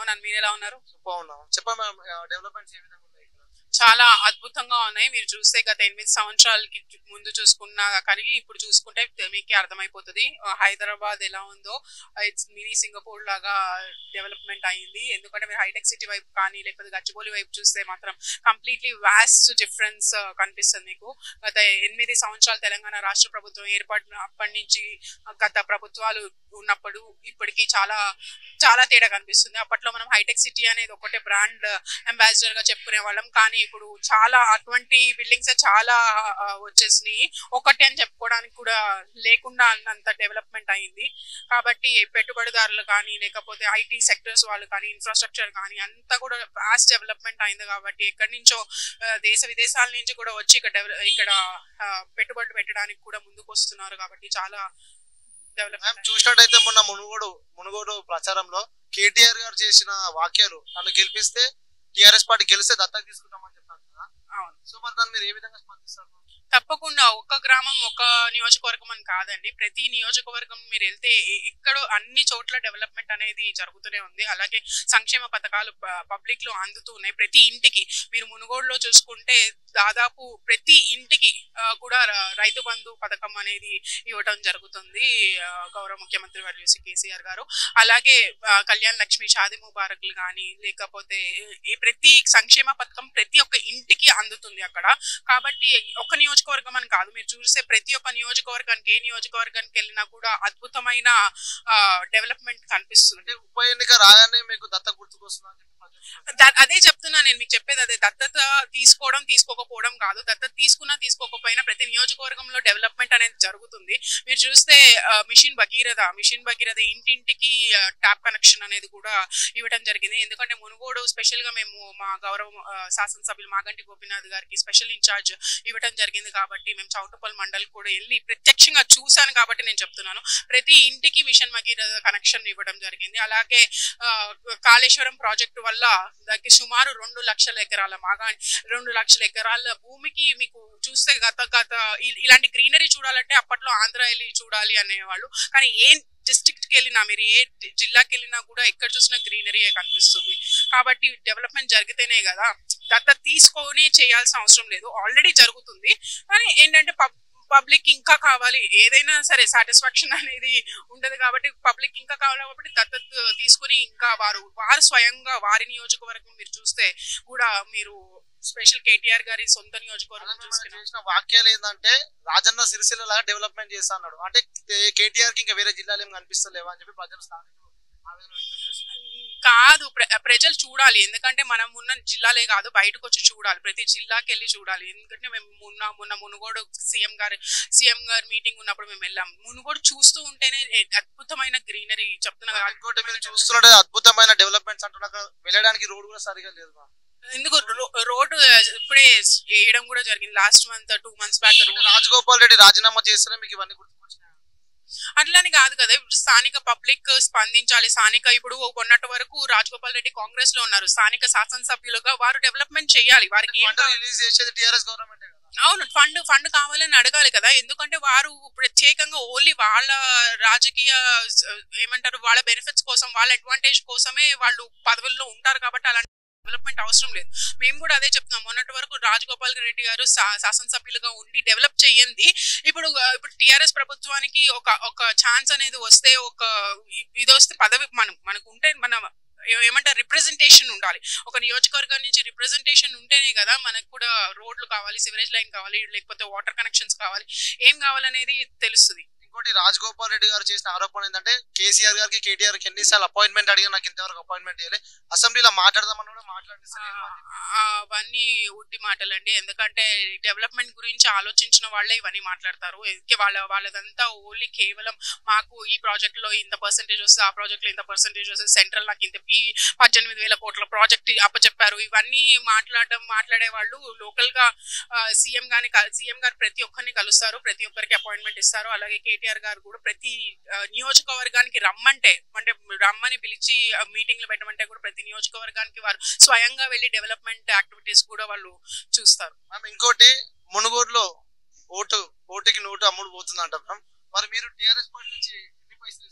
అవునండి మీరు ఎలా ఉన్నారు బాగున్నాం చెప్పండి మ్యామ్ డెవలప్మెంట్స్ ఏ విధంగా ఉన్నాయి ఇక్కడ చాలా అద్భుతంగా ఉన్నాయి మీరు చూస్తే గత ఎనిమిది సంవత్సరాలకి ముందు చూసుకున్నా కానీ ఇప్పుడు చూసుకుంటే మీకు అర్థమైపోతుంది హైదరాబాద్ ఎలా ఉందో ఇట్స్ మినీ సింగపూర్ లాగా డెవలప్మెంట్ అయింది ఎందుకంటే మీరు హైటెక్ సిటీ వైపు కానీ లేకపోతే గచ్చిబౌలి వైపు చూస్తే మాత్రం కంప్లీట్లీ వాస్ట్ డిఫరెన్స్ కనిపిస్తుంది మీకు గత ఎనిమిది సంవత్సరాలు తెలంగాణ రాష్ట్ర ప్రభుత్వం ఏర్పడిన అప్పటి నుంచి గత ప్రభుత్వాలు ఉన్నప్పుడు ఇప్పటికి చాలా చాలా తేడా కనిపిస్తుంది అప్పట్లో మనం హైటెక్ సిటీ అనేది ఒకటే బ్రాండ్ అంబాసిడర్ గా చెప్పుకునే వాళ్ళం కానీ ఇప్పుడు చాలా అటువంటి బిల్డింగ్స్ చాలా ఆ, వచ్చేసినాయి ఒకటి అని చెప్పుకోవడానికి కూడా లేకుండా అన్నంత డెవలప్మెంట్ అయింది కాబట్టి పెట్టుబడిదారులు కానీ లేకపోతే ఐటీ సెక్టర్స్ వాళ్ళు కానీ ఇన్ఫ్రాస్ట్రక్చర్ కానీ అంతా కూడా ఫాస్ట్ డెవలప్మెంట్ అయింది కాబట్టి ఎక్కడి నుంచో ఆ, దేశ విదేశాల నుంచి కూడా వచ్చి ఇక్కడ డెవల- ఇక్కడ ఆ, పెట్టుబడులు పెట్టడానికి కూడా ముందుకు వస్తున్నారు కాబట్టి చాలా మ్యామ్ డెవలప్మెంట్ చూసినట్టయితే మొన్న మునుగోడు మునుగోడు ప్రచారంలో కేటీఆర్ గారు చేసిన వాక్యాలు నన్ను గెలిపిస్తే టిఆర్ఎస్ పార్టీ గెలిస్తే దత్తత తీసుకుంటామని చెప్పారు కదా అవును సో మరి దాన్ని మీరు ఏ విధంగా స్పందిస్తారు తప్పకుండా ఒక్క గ్రామం ఒక నియోజకవర్గం అని కాదండి ప్రతి నియోజకవర్గం మీరు వెళ్తే ఎ- ఎక్కడో అన్ని చోట్ల డెవలప్మెంట్ అనేది జరుగుతూనే ఉంది అలాగే సంక్షేమ పథకాలు పబ్లిక్ లో అందుతూ ఉన్నాయి ప్రతి ఇంటికి మీరు మునుగోడులో చూసుకుంటే దాదాపు ప్రతి ఇంటికి ఆ, కూడా ర- రైతు బంధు పథకం అనేది ఇవ్వటం జరుగుతుంది ఆ, గౌరవ ముఖ్యమంత్రి వర్యులు శ్రీ కేసీఆర్ గారు అలాగే ఆ, కళ్యాణ్ లక్ష్మి షాది ముబారక్లు కానీ లేకపోతే ఈ ప్రతి సంక్షేమ పథకం ప్రతి ఒక్క ఇంటికి అందుతుంది అక్కడ కాబట్టి ఒక నియోజకవర్గం అని కాదు మీరు చూస్తే ప్రతి ఒక్క నియోజకవర్గానికి ఏ నియోజకవర్గానికి వెళ్ళినా కూడా అద్భుతమైన డెవలప్మెంట్ కనిపిస్తుంది అంటే ఉప ఎన్నిక రాగానే మీకు దత్త గుర్తుకొస్తుందని చెప్పి ప్రజలు ద- అదే చెప్తున్నా నేను మీకు చెప్పేది అదే దత్తత తీసుకోవడం తీసుకోకపోవడం కాదు దత్తత తీసుకున్నా తీసుకోకపోయినా ప్రతి నియోజకవర్గంలో డెవలప్మెంట్ అనేది జరుగుతుంది మీరు చూస్తే ఆ, మిషన్ భగీరథ మిషన్ భగీరథ ఇంటింటికి ఆ, ట్యాప్ కనెక్షన్ అనేది కూడా ఇవ్వడం జరిగింది ఎందుకంటే మునుగోడు స్పెషల్ గా మేము మా గౌరవ ఆ, శాసనసభ్యులు మాగంటి గోపీనాథ్ గారికి స్పెషల్ ఇన్ఛార్జ్ ఇవ్వడం జరిగింది కాబట్టి మేము చౌటుపల్ మండల్ కూడా వెళ్ళి ప్రత్యక్షంగా చూశాను కాబట్టి నేను చెప్తున్నాను ప్రతి ఇంటికి మిషన్ భగీరథ కనెక్షన్ ఇవ్వడం జరిగింది అలాగే ఆ, కాళేశ్వరం ప్రాజెక్టు వల్ల దానికి సుమారు రెండు లక్షల ఎకరాల మాగా రెండు లక్షల ఎకరాల భూమికి మీకు చూస్తే గత గత ఇ- ఇలాంటి గ్రీనరీ చూడాలంటే అప్పట్లో ఆంధ్ర వెళ్ళి చూడాలి అనేవాళ్ళు కానీ ఏ డిస్ట్రిక్ట్ కి వెళ్ళినా మీరు ఏ డి- జిల్లాకి వెళ్ళినా కూడా ఎక్కడ చూసినా గ్రీనరీ కనిపిస్తుంది కాబట్టి డెవలప్మెంట్ జరిగితేనే కదా దత్త తీసుకొని చేయాల్సిన అవసరం లేదు ఆల్రెడీ జరుగుతుంది కానీ ఏంటంటే పబ్ పబ్లిక్ ఇంకా కావాలి ఏదైనా సరే సాటిస్ఫాక్షన్ అనేది ఉండదు కాబట్టి పబ్లిక్ ఇంకా కావాలి కాబట్టి దత్తత తీసుకుని ఇంకా వారు వారు స్వయంగా వారి నియోజకవర్గం మీరు చూస్తే కూడా మీరు స్పెషల్ కేటీఆర్ గారి సొంత నియోజకవర్గం అలాగే మనం చూసుకున్నా చేసిన వాక్యాలు ఏంటంటే రాజన్న సిరిసిల్ల లాగా డెవలప్మెంట్ చేస్తా అన్నాడు అంటే కేటీఆర్ కి ఇంకా వేరే జిల్లాలు ఏం కనిపిస్తలేవా అని చెప్పి ప్రజలు స్థానికులు ఆవేదన వ్యక్తం చేస్తున్నారు. కాదు ప్ర- ప్రజలు చూడాలి ఎందుకంటే మనం ఉన్న జిల్లాలే కాదు బయటకు వచ్చి చూడాలి ప్రతి జిల్లాకి వెళ్ళి చూడాలి ఎందుకంటే మేము మొన్న మొన్న Munugode CM garu CM garu meeting ఉన్నప్పుడు మేము వెళ్ళాం మునుగోడు చూస్తూ ఉంటేనే ఏ- అద్భుతమైన గ్రీనరీ చెప్తున్నా కదా, ఇంకోటి మీరు చూస్తున్నట్టు అద్భుతమైన డెవలప్మెంట్స్ అంటున్నా అక్కడ వెళ్ళడానికి రోడ్ కూడా సరిగా లేదు మా. ఎందుకు రో- రోడ్డు ఇప్పుడే వేయడం కూడా జరిగింది last month two months back అంటే రాజగోపాల్ రెడ్డి రాజీనామా చేస్తేనే మీకు ఇవన్నీ గుర్తుకొచ్చినాయి అట్లని కాదు కదా ఇప్పుడు స్థానిక పబ్లిక్ స్పందించాలి స్థానిక ఇప్పుడు మొన్నటి వరకు రాజగోపాల్ రెడ్డి కాంగ్రెస్ లో ఉన్నారు స్థానిక శాసనసభ్యులుగా వారు డెవలప్మెంట్ చేయాలి వారికి ఏం ఫండ్ రిలీజ్ చేసేది టిఆర్ఎస్ గవర్నమెంట్ కదా అవును ఫండ్ ఫండ్ కావాలని అడగాలి కదా ఎందుకంటే వారు ప్రత్యేకంగా ఓన్లీ వాళ్ళ రాజకీయ స- ఏమంటారు వాళ్ళ బెనిఫిట్స్ కోసం వాళ్ళ అడ్వాంటేజ్ కోసమే వాళ్ళు పదవుల్లో ఉంటారు కాబట్టి అలాంటి డెవలప్మెంట్ అవసరం లేదు మేము కూడా అదే చెప్తున్నాం మొన్నటి వరకు రాజగోపాల్ రెడ్డి గారు శా- శాసనసభ్యులుగా ఉండి డెవలప్ చేయండి ఇప్పుడు ఆ, ఇప్పుడు టిఆర్ఎస్ ప్రభుత్వానికి ఒక ఒక ఛాన్స్ అనేది వస్తే ఒక ఇ- ఇది వస్తే పదవి మనం మనకు ఉంటే మన ఏ- ఏమంటారు రిప్రజెంటేషన్ ఉండాలి ఒక నియోజకవర్గం నుంచి రిప్రజెంటేషన్ ఉంటేనే కదా మనకు కూడా రోడ్లు కావాలి సివరేజ్ లైన్ కావాలి లేకపోతే వాటర్ కనెక్షన్స్ కావాలి ఏం కావాలనేది తెలుస్తుంది ఇంకోటి రాజగోపాల్ రెడ్డి గారు చేసిన ఆరోపణ ఏంటంటే కేసీఆర్ గారికి కేటీఆర్ కి ఎన్నిసార్లు అపాయింట్మెంట్ అడిగిన నాకు ఇంతవరకు అపాయింట్మెంట్ ఇవ్వలే అసెంబ్లీలో మాట్లాడదామని కూడా మాట్లాడిస్తలేదు అని చెప్పి. ఆ, అవన్నీ ఉట్టి మాటలండి ఎందుకంటే డెవలప్మెంట్ గురించి ఆలోచించిన వాళ్ళే ఇవన్నీ మాట్లాడతారు ఎందుకే వాళ్ళ వాళ్ళదంతా ఓన్లీ కేవలం మాకు ఈ ప్రాజెక్ట్ లో ఇంత పర్సెంటేజ్ వస్తే ఆ ప్రాజెక్ట్ లో ఇంత పర్సెంటేజ్ వస్తే సెంట్రల్ నాకు ఇంత ఈ పద్దెనిమిది వేల కోట్ల ప్రాజెక్ట్ అప్పచెప్పారు ఇవన్నీ మాట్లాడడం మాట్లాడే వాళ్ళు లోకల్ గా సీఎం గాని సీఎం గారు ప్రతి ఒక్కరిని కలుస్తారు ప్రతి ఒక్కరికి అపాయింట్మెంట్ ఇస్తారు అలాగే కేటీఆర్ గారు కూడా ప్రతి ఆ, నియోజకవర్గానికి రమ్మంటే అంటే రమ్మని పిలిచి మీటింగ్లు పెట్టమంటే కూడా ప్రతి నియోజకవర్గానికి వారు స్వయంగా వెళ్ళి డెవలప్మెంట్ యాక్టివిటీస్ కూడా వాళ్ళు చూస్తారు మ్యామ్ ఇంకోటి మునుగోడులో ఓటు ఓటుకి నోటు అమ్ముడు పోతుందంట మ్యామ్ మరి మీరు టిఆర్ఎస్ పార్టీ నుంచి ఎన్ని పైసలు ఇస్తున్నారు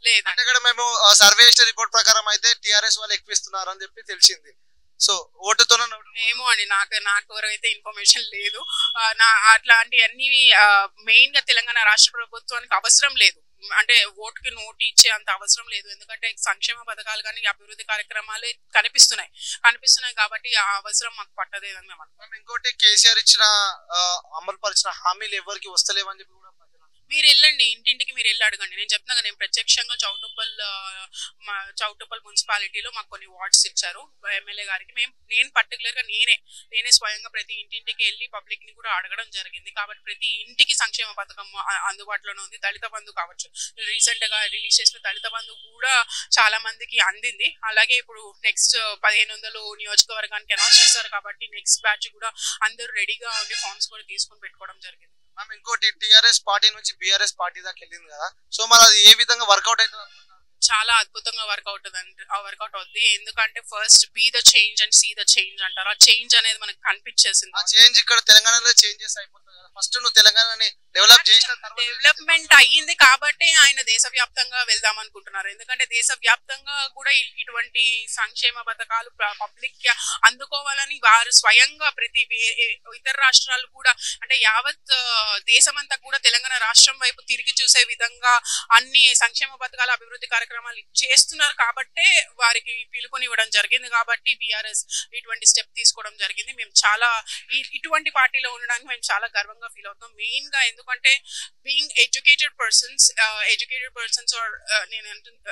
లేదు అంటే ఇక్కడ మేము సర్వే చేసిన రిపోర్ట్ ప్రకారం అయితే టిఆర్ఎస్ వాళ్ళు ఎక్కువ ఇస్తున్నారు అని చెప్పి తెలిసింది సో ఓటుతోనే నోటు ఏమో అండి నాకు నాకు వరకైతే ఇన్ఫర్మేషన్ లేదు ఆ, నా అట్లాంటివన్నీ మెయిన్ గా తెలంగాణ రాష్ట్ర ప్రభుత్వానికి అవసరం లేదు అంటే ఓటుకి నోటు ఇచ్చే అంత అవసరం లేదు ఎందుకంటే సంక్షేమ పథకాలు కానీ అభివృద్ధి కార్యక్రమాలు కనిపిస్తున్నాయి కనిపిస్తున్నాయి కాబట్టి ఆ అవసరం మాకు పట్టదేదని మేము అనుకుంటున్నాం. మేము ఇంకోటి కేసీఆర్ ఇచ్చిన ఆ, అమలు పరిచిన హామీలు ఎవరికి వస్తలేవని చెప్పి కూడా ప్రజలు అంటున్నారు. మీరు వెళ్ళండి ఇంటింటికి మీరు వెళ్ళి అడగండి నేను చెప్తున్నా కదా, నేను ప్రత్యక్షంగా చౌటుప్పల్ ఆ, మా చౌటుప్పల్ మున్సిపాలిటీలో మాకు కొన్ని వార్డ్స్ ఇచ్చారు ఎమ్మెల్యే గారికి మేము నేను పర్టికులర్ గా నేనే నేనే స్వయంగా ప్రతి ఇంటింటికి వెళ్ళి పబ్లిక్ ని కూడా అడగడం జరిగింది కాబట్టి ప్రతి ఇంటికి సంక్షేమ పథకం ఆ, అందుబాటులోనే ఉంది దళిత బంధు కావచ్చు రీసెంట్ గా రిలీజ్ చేసిన దళిత బంధు కూడా చాలా మందికి అందింది అలాగే ఇప్పుడు నెక్స్ట్ పదిహేను వందలు నియోజకవర్గానికి అనౌన్స్ చేస్తారు కాబట్టి నెక్స్ట్ బ్యాచ్ కూడా అందరూ రెడీగా ఉండి ఫార్మ్స్ కూడా తీసుకొని పెట్టుకోవడం జరిగింది మ్యామ్ ఇంకోటి టిఆర్ఎస్ పార్టీ నుంచి బీఆర్ఎస్ పార్టీ దాకా వెళ్ళింది కదా సో మరి అది ఏ విధంగా వర్కౌట్ అవుతుంది అనుకుంటున్నారు? చాలా అద్భుతంగా వర్కౌట్ వర్కౌట్ అవుద్ది ఎందుకంటే first be the change and see the change అంటారు ఆ చేంజ్ అనేది మనకు కనిపించేసింది ఆ చేంజ్ ఇక్కడ తెలంగాణలో చేంజెస్ అయిపోతుంది కదా ఫస్ట్ నువ్వు తెలంగాణని డెవలప్ చేసిన తర్వాత డెవలప్మెంట్ అయ్యింది కాబట్టి ఆయన దేశవ్యాప్తంగా వెళ్దాం అనుకుంటున్నారు ఎందుకంటే దేశవ్యాప్తంగా కూడా ఇ- ఇటువంటి సంక్షేమ పథకాలు పబ్లిక్ అందుకోవాలని వారు స్వయంగా ప్రతి వే- ఏ- ఇతర రాష్ట్రాలు కూడా అంటే యావత్ ఆ, దేశమంతా కూడా తెలంగాణ రాష్ట్రం వైపు తిరిగి చూసే విధంగా అన్ని సంక్షేమ పథకాల అభివృద్ధి కార్యక్రమాలు చేస్తున్నారు కాబట్టే వారికి పిలుపునివ్వడం జరిగింది కాబట్టి బీఆర్ఎస్ ఇటువంటి స్టెప్ తీసుకోవడం జరిగింది మేము చాలా ఈ- ఇటువంటి పార్టీలో ఉండడానికి మేము చాలా గర్వంగా ఫీల్ అవుతాం మెయిన్ గా ఎందుకంటే being educated persons educated persons are నేను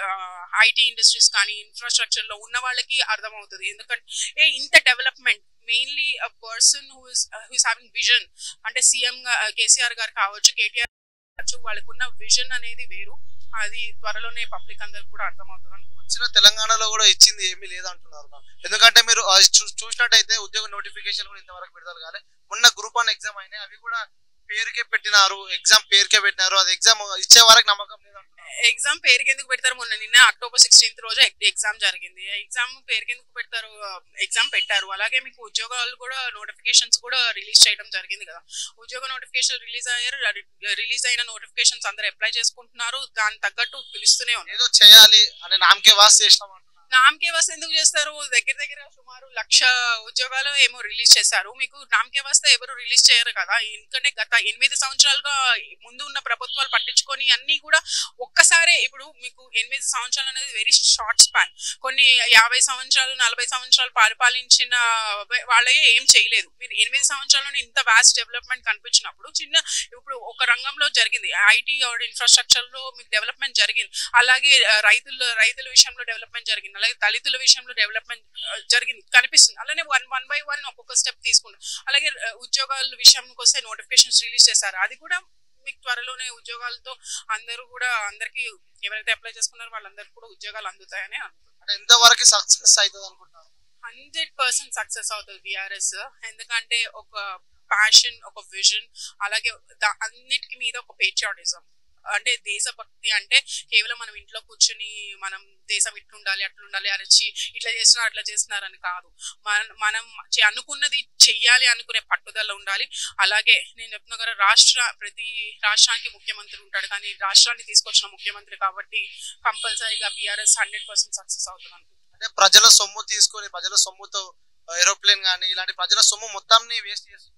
ఐటీ ఇండస్ట్రీస్ కానీ ఇన్ఫ్రాస్ట్రక్చర్ లో ఉన్న వాళ్ళకి అర్థమవుతుంది ఎందుకంటే ఏ ఇంత development mainly a person who is who is having vision అంటే సీఎం కేసీఆర్ గారు కావచ్చు కేటీఆర్ కావచ్చు వాళ్ళకున్న విజన్ అనేది వేరు అది త్వరలోనే పబ్లిక్ అందరికి కూడా అర్థమవుతుంది అనుకుంటున్నాను వచ్చిన తెలంగాణలో కూడా ఇచ్చింది ఏమీ లేదంటున్నారు మ్యామ్. ఎందుకంటే మీరు ఆ చూ- చూసినట్టయితే ఉద్యోగ నోటిఫికేషన్ కూడా ఇంతవరకు విడుదల కాలే మొన్న గ్రూప్ వన్ ఎగ్జామ్ అయినాయి అవి కూడా పేరుకే పెట్టినారు ఎగ్జామ్ పేరుకే పెట్టినారు అది ఎగ్జామ్ ఇచ్చే వరకు నమ్మకం లేదంటున్నారు ఎగ్జామ్ పేరుకి ఎందుకు పెడతారు మొన్న నిన్న అక్టోబర్ సిక్స్టీన్త్ రోజు ఎగ్జామ్ జరిగింది ఎగ్జామ్ పేరుకి ఎందుకు పెడతారు ఎగ్జామ్ పెట్టారు అలాగే మీకు ఉద్యోగాలు కూడా నోటిఫికేషన్స్ కూడా రిలీజ్ చేయడం జరిగింది కదా ఉద్యోగ నోటిఫికేషన్ రిలీజ్ అయ్యారు రిలీజ్ అయిన నోటిఫికేషన్స్ అందరూ అప్లై చేసుకుంటున్నారు దాని తగ్గట్టు పిలుస్తూనే ఉన్నారు ఏదో చేయాలి అని నామకే వాస్ చేసినాం అంటున్నారు నామకే వస్తే ఎందుకు చేస్తారు దగ్గర దగ్గర సుమారు లక్ష ఉద్యోగాలు ఏమో రిలీజ్ చేశారు మీకు నామకే వస్తే ఎవరు రిలీజ్ చేయరు కదా ఎందుకంటే గత ఎనిమిది సంవత్సరాలుగా ముందు ఉన్న ప్రభుత్వాలు పట్టించుకొని అన్ని కూడా ఒక్కసారే ఇప్పుడు మీకు ఎనిమిది సంవత్సరాలు అనేది వెరీ షార్ట్ స్పాన్ కొన్ని యాభై సంవత్సరాలు నలభై సంవత్సరాలు పరిపాలించిన వా- వాళ్ళే ఏం చేయలేదు మీరు ఎనిమిది సంవత్సరాల్లో ఇంత వాస్ట్ డెవలప్మెంట్ కనిపించినప్పుడు చిన్న ఇప్పుడు ఒక రంగంలో జరిగింది ఐటీ ఆర్ ఇన్ఫ్రాస్ట్రక్చర్ లో మీకు డెవలప్మెంట్ జరిగింది అలాగే ఆ, రైతుల రైతుల విషయంలో డెవలప్మెంట్ జరిగింది అలాగే దళితుల విషయంలో డెవలప్మెంట్ ఆ, జరిగింది కనిపిస్తుంది అలానే వన్ వన్ బై వన్ ఒక్కొక్క స్టెప్ తీసుకుంటాం అలాగే ఆ, ఉద్యోగాల విషయానికి వస్తే నోటిఫికేషన్స్ రిలీజ్ చేశారు అది కూడా మీకు త్వరలోనే ఉద్యోగాలతో అందరూ కూడా అందరికి ఎవరైతే అప్లై చేసుకున్నారో వాళ్ళందరికీ కూడా ఉద్యోగాలు అందుతాయని అనుకుంటున్నాను అంటే ఎంతవరకు సక్సెస్ అవుతుంది అనుకుంటున్నారు హండ్రెడ్ పర్సెంట్ సక్సెస్ అవుతుంది బీఆర్ఎస్ ఎందుకంటే ఒక ప్యాషన్ ఒక విజన్ అలాగే దా- అన్నిటికి మీద ఒక పేట్రియాటిజం అంటే దేశభక్తి అంటే కేవలం మనం ఇంట్లో కూర్చుని మనం దేశం ఇట్లుండాలి అట్లుండాలి అరచి ఇట్లా చేస్తున్నారు అట్లా చేస్తున్నారు అని కాదు మన మనం చే- అనుకున్నది చెయ్యాలి అనుకునే పట్టుదల ఉండాలి అలాగే నేను చెప్తున్నా కదా రాష్ట్ర ప్రతి రాష్ట్రానికి ముఖ్యమంత్రి ఉంటాడు కానీ రాష్ట్రాన్ని తీసుకొచ్చిన ముఖ్యమంత్రి కాబట్టి కంపల్సరీగా బీఆర్ఎస్ హండ్రెడ్ పర్సెంట్ సక్సెస్ అవుతుంది అనుకుంటున్నాను. అంటే ప్రజల సొమ్ము తీసుకొని ప్రజల సొమ్ముతో ఏరోప్లేన్ కానీ ఇలాంటి ప్రజల సొమ్ము మొత్తాన్ని వేస్ట్ చేస్తున్నారు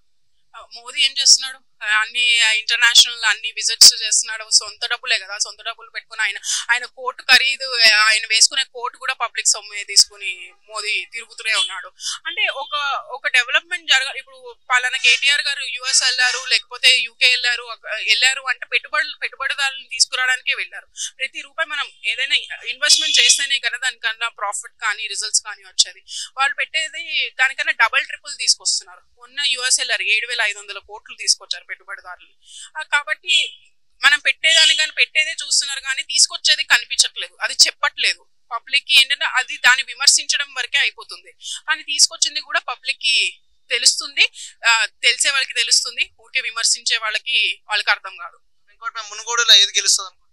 ఆ, మోదీ ఏం చేస్తున్నాడు ఆ, అన్ని ఇంటర్నేషనల్ అన్ని విజిట్స్ చేస్తున్నాడు సొంత డబ్బులే కదా సొంత డబ్బులు పెట్టుకుని ఆయన ఆయన కోటు ఖరీదు ఆ, ఆయన వేసుకునే కోటు కూడా పబ్లిక్ సొమ్మే తీసుకుని మోదీ తిరుగుతూనే ఉన్నాడు అంటే ఒక ఒక డెవలప్మెంట్ జరగాలి ఇప్పుడు పలానా కేటీఆర్ గారు యుఎస్ వెళ్ళారు లేకపోతే యూకే వెళ్ళారు అక్క- వెళ్ళారు అంటే పెట్టుబడులు పెట్టుబడిదారులను తీసుకురావడానికే వెళ్ళారు ప్రతి రూపాయి మనం ఏదైనా ఇన్వెస్ట్మెంట్ చేస్తేనే కదా దానికన్నా ప్రాఫిట్ కానీ రిజల్ట్స్ కానీ వచ్చేది వాళ్ళు పెట్టేది దానికన్నా డబల్ ట్రిపుల్ తీసుకొస్తున్నారు మొన్న యుఎస్ వెళ్ళారు ఏడు వేల ఐదు వందల కోట్లు తీసుకొచ్చారు పెట్టుబడిదారులు ఆ, కాబట్టి మనం పెట్టేదాని కానీ పెట్టేదే చూస్తున్నారు కానీ తీసుకొచ్చేది కనిపించట్లేదు అది చెప్పట్లేదు పబ్లిక్ కి ఏంటంటే అది దాన్ని విమర్శించడం వరకే అయిపోతుంది కానీ తీసుకొచ్చింది కూడా పబ్లిక్ కి తెలుస్తుంది ఆ, తెలిసే వాళ్ళకి తెలుస్తుంది ఊరికే విమర్శించే వాళ్ళకి వాళ్ళకి అర్థం కాదు ఇంకోటి మేము మునుగోడులో ఏది గెలుస్తుంది అనుకుంటున్నారు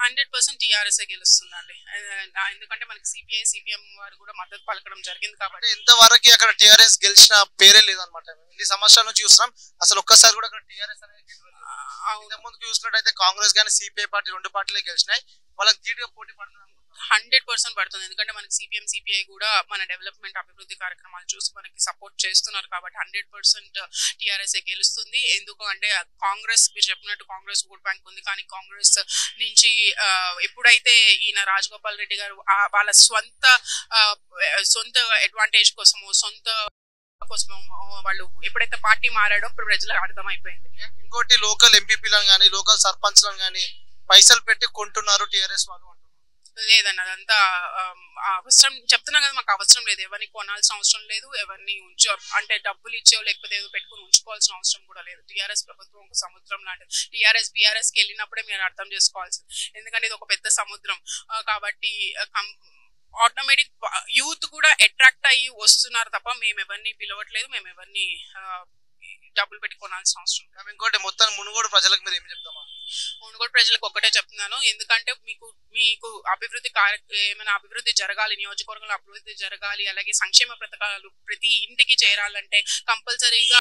హండ్రెడ్ పర్సెంట్ టీఆర్ఎస్ గెలుస్తుందండి ఆ, ఎందుకంటే మనకి సిపిఐ సిపిఎం వారు కూడా మద్దతు పలకడం జరిగింది కాబట్టి అంటే ఇంతవరకు అక్కడ టిఆర్ఎస్ గెలిచిన పేరే లేదనమాట ఇన్ని సంవత్సరాల నుంచి చూస్తున్నాం అసలు ఒక్కసారి కూడా అక్కడ టిఆర్ఎస్ అనేది గెలవలేదు. ఆ, అవును ఇంతకు ముందు చూసుకున్నట్టయితే కాంగ్రెస్ కానీ సిపిఐ పార్టీ రెండు పార్టీలే గెలిచినాయి వాళ్ళకి ధీటుగా పోటీ పడుతుంది హండ్రెడ్ పర్సెంట్ పడుతుంది ఎందుకంటే మనకి సిపిఎం సిపిఐ కూడా మన డెవలప్మెంట్ అభివృద్ధి కార్యక్రమాలు చూసి మనకి సపోర్ట్ చేస్తున్నారు కాబట్టి హండ్రెడ్ పర్సెంట్ టీఆర్ఎస్ గెలుస్తుంది ఎందుకు అంటే కాంగ్రెస్ మీరు చెప్పినట్టు కాంగ్రెస్ ఓట్ బ్యాంక్ ఉంది కానీ కాంగ్రెస్ నుంచి ఆ, ఎప్పుడైతే ఈయన రాజగోపాల్ రెడ్డి గారు ఆ వాళ్ళ స్వంత ఆ, సొంత అడ్వాంటేజ్ కోసము సొంత కోసము వాళ్ళు ఎప్పుడైతే పార్టీ మారాడో ఇప్పుడు ప్రజలకు అర్థమైపోయింది ఇంకోటి లోకల్ ఎంపీపీలను కానీ లోకల్ సర్పంచ్లను కానీ పైసలు పెట్టి కొంటున్నారు టిఆర్ఎస్ వాళ్ళు అంటున్నారు లేదన్న అదంతా ఆమ్, ఆ అవసరం చెప్తున్నా కదా మాకు అవసరం లేదు ఎవరిని కొనాల్సిన అవసరం లేదు ఎవరిని ఉంచో అంటే డబ్బులు ఇచ్చో లేకపోతే ఏదో పెట్టుకుని ఉంచుకోవాల్సిన అవసరం కూడా లేదు టీఆర్ఎస్ ప్రభుత్వం ఒక సముద్రం లాంటిది టీఆర్ఎస్ బీఆర్ఎస్ కి వెళ్ళినప్పుడే మీరు అర్థం చేసుకోవాల్సింది ఎందుకంటే ఇది ఒక పెద్ద సముద్రం ఆ, కాబట్టి ఆటోమేటిక్ యూత్ కూడా అట్రాక్ట్ అయ్యి వస్తున్నారు తప్ప మేము ఎవరిని పిలవట్లేదు మేము ఎవరిని ఆ, డబ్బులు పెట్టి కొనాల్సిన అవసరం లేదు. కానీ ఇంకోటి మొత్తం మునుగోడు ప్రజలకు మీరు ఏమి చెప్తామా మునుగోడు ప్రజలకు ఒక్కటే చెప్తున్నాను ఎందుకంటే మీకు మీకు అభివృద్ధి కార్య ఏమైనా అభివృద్ధి జరగాలి నియోజకవర్గంలో అభివృద్ధి జరగాలి అలాగే సంక్షేమ పథకాలు ప్రతి ఇంటికి చేరాలంటే కంపల్సరీగా